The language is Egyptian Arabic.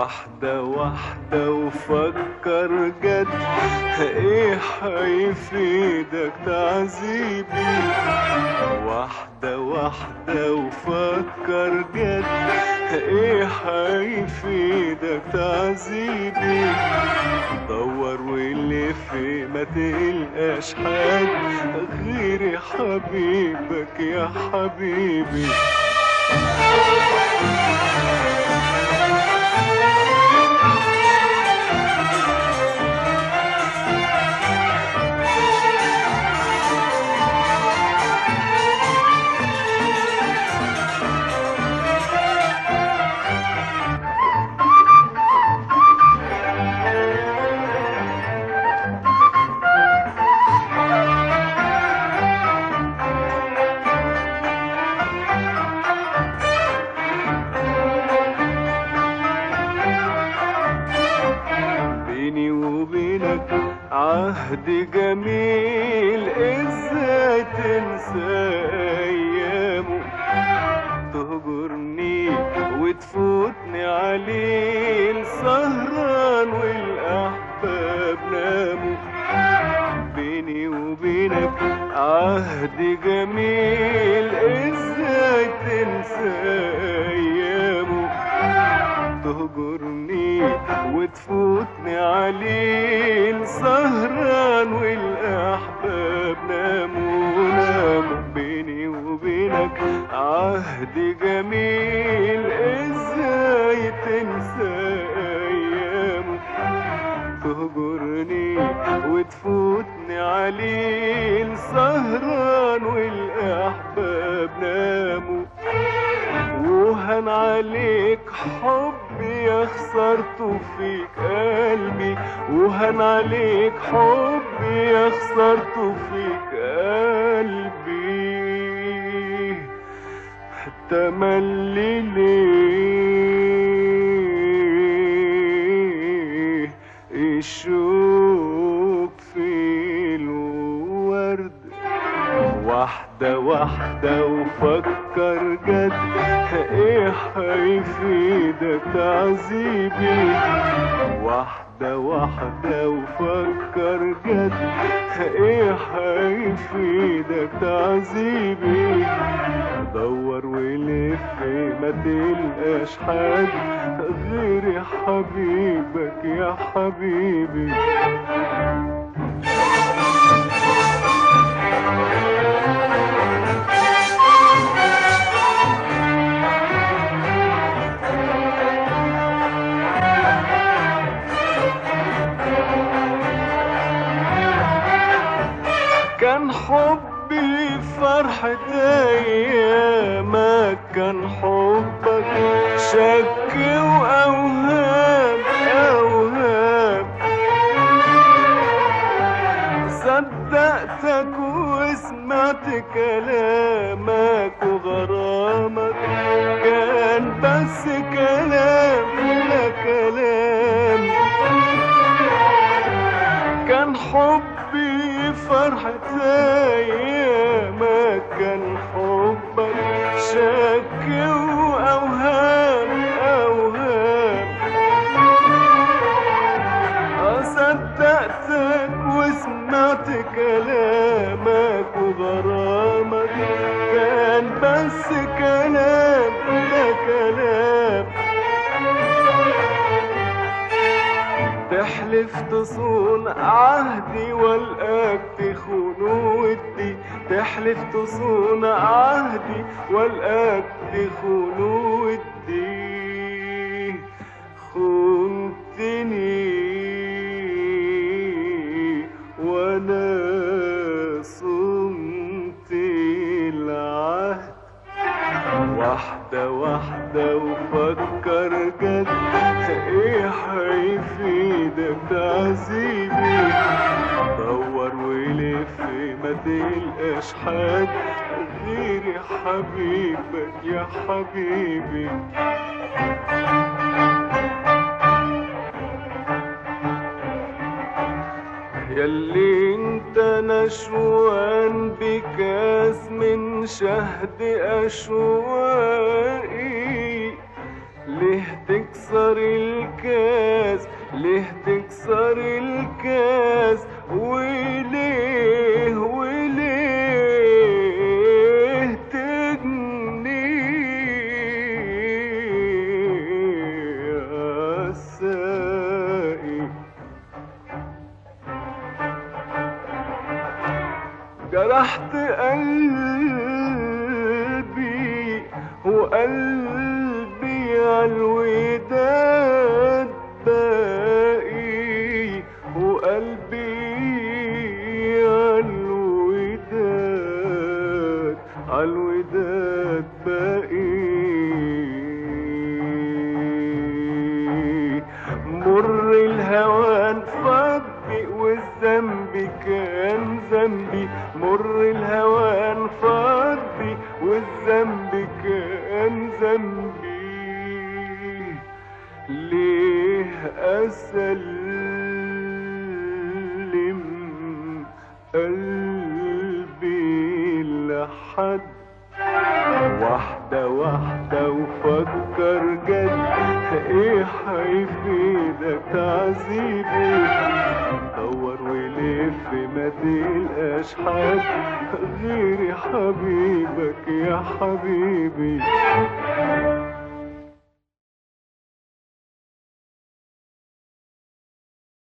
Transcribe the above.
واحدة واحدة وفكر جد ايه هيفيدك تعذيبي واحدة واحدة وفكر جد ايه هيفيدك تعذيبي دور ولف ما تلقاش حد غير حبيبك يا حبيبي بيني وبينك عهد جميل ازاي تنسى ايامه تهجرني وتفوتني عليه سهران والاحباب ناموا بيني وبينك عهد جميل ازاي تنسى ايامه تهجرني وتفوتني عليه سهران والاحباب ناموا ناموا بيني وبينك عهد جميل ازاي تنسى ايامه تهجرني وتفوتني عليه سهران والاحباب ناموا وهن عليك حبي يا خسرته فيك قلبي وهن عليك حبي يا خسرته فيك قلبي تملي ليه الشوق في الورد واحدة واحدة وفكر جد ايه هيفيدك تعذيبي واحدة واحدة وفكر جد ايه هيفيدك تعذيبي دور ولف ما تلقاش حد غير حبيبك يا حبيبي كان حبي فرحة أيامك كان حبك شك وأوهام أوهام صدقتك وسمعت كلامك وغرامك كان بس كلام لا كلام كان حبي فرحة أيامك كان حبك شك وأوهام أوهام صدقتك وسمعت كلامك وغرامك كان بس كلام لا كلام تحلف تصون عهدي والقاك تخون ودي تحلف تصون عهدي والقاك تخون ودي خنتني وانا صمت العهد واحدة واحدة وفكر جد ايه هيفيدك تعذيبي دور ولف ما تلقاش حد غير حبيبك يا حبيبي ياللي انت نشوان بكاس من شهد اشواقي ليه تكسر الكاس ليه تكسر الكاس وليه وليه تجني يا سائي جرحت قلبي وقلبي عالوداد باقي وقلبي عالوداد عالوداد باقي مر الهوان فضي والذنب كان ذنبي مر الهوان فضي والذنب كان ذنبي ليه أسلم قلبي لحد واحدة واحدة وفكر جد ايه هيفيدك عذيبي دور ولف ما تلقاش حد غيري حبيبك يا حبيبي